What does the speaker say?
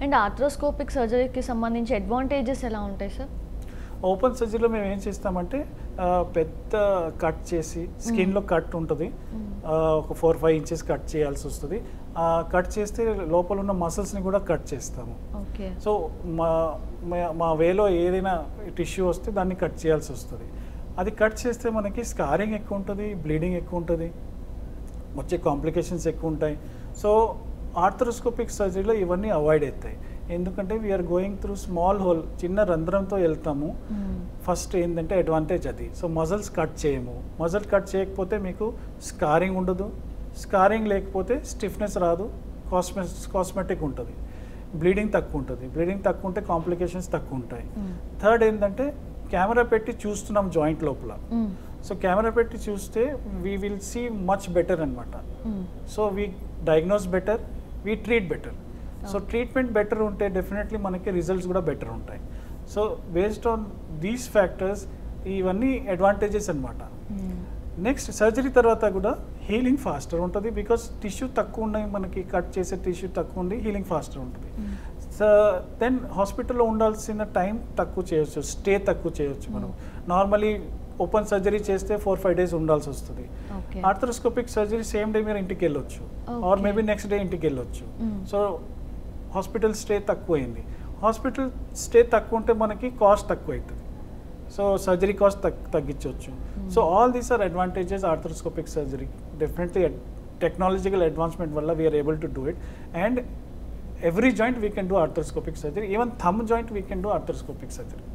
And arthroscopic సర్జరీకి సంబంధించి advantages ఎలా ఉంటాయి సార్ ఓపెన్ సర్జరీలో మేము ఏం చేస్తామంటే ఆ, పెద్ద కట్ చేసి స్కిన్లో కట్ ఉంటుంది ఆ, ఒక ఫోర్ ఫైవ్ ఇంచెస్ కట్ చేయాల్సి వస్తుంది ఆ కట్ చేస్తే లోపల ఉన్న మసిల్స్ని కూడా కట్ చేస్తాము ఓకే సో మా మా- మా వేలో ఏదైనా టిష్యూ వస్తే దాన్ని కట్ చేయాల్సి వస్తుంది అది కట్ చేస్తే మనకి స్కారింగ్ ఎక్కువ ఉంటుంది బ్లీడింగ్ ఎక్కువ ఉంటుంది వచ్చే కాంప్లికేషన్స్ ఎక్కువ ఉంటాయి సో ఆర్థరోస్కోపిక్ సర్జరీలో ఇవన్నీ అవాయిడ్ అవుతాయి ఎందుకంటే we are going through small hole చిన్న రంధ్రంతో వెళ్తాము ఫస్ట్ ఏంటంటే అడ్వాంటేజ్ అది సో మజల్స్ కట్ చేయము మజల్ కట్ చేయకపోతే మీకు స్కారింగ్ ఉండదు స్కారింగ్ లేకపోతే స్టిఫ్నెస్ రాదు కాస్మె కాస్మెటిక్ ఉంటుంది బ్లీడింగ్ తక్కువ ఉంటుంది బ్లీడింగ్ తక్కువ ఉంటే కాంప్లికేషన్స్ తక్కువ ఉంటాయి థర్డ్ ఏంటంటే కెమెరా పెట్టి చూస్తున్నాం జాయింట్ లోపల సో కెమెరా పెట్టి చూస్తే we will see much better అనమాట so we diagnose better we treat better so treatment better ఉంటే డెఫినెట్లీ మనకి రిజల్ట్స్ కూడా బెటర్ ఉంటాయి so based on these factors ఇవన్నీ అడ్వాంటేజెస్ అనమాట నెక్స్ట్ సర్జరీ తర్వాత కూడా హీలింగ్ ఫాస్టర్ ఉంటుంది బికాస్ టిష్యూ తక్కువ ఉన్నాయి మనకి కట్ చేసే టిష్యూ తక్కువ ఉంది హీలింగ్ ఫాస్టర్ ఉంటుంది సో దెన్ హాస్పిటల్లో ఉండాల్సిన టైం తక్కువ చేయొచ్చు స్టే తక్కువ చేయొచ్చు మనం నార్మలీ ఓపెన్ సర్జరీ చేస్తే ఫోర్ ఫైవ్ డేస్ ఉండాల్సి వస్తుంది okay arthroscopic surgery same day మీరు ఇంటికి వెళ్ళొచ్చు or Okay. Maybe next day ఇంటికి వెళ్ళొచ్చు Mm. సో హాస్పిటల్ స్టే తక్కువైంది హాస్పిటల్ స్టే తక్కువ ఉంటే మనకి కాస్ట్ తక్కువ అవుతుంది సో సర్జరీ కాస్ట్ తగ్ తగ్గించవచ్చు so all these are advantages arthroscopic surgery definitely technological advancement వల్ల we are able to do it and every joint we can do arthroscopic surgery even thumb joint we can do arthroscopic surgery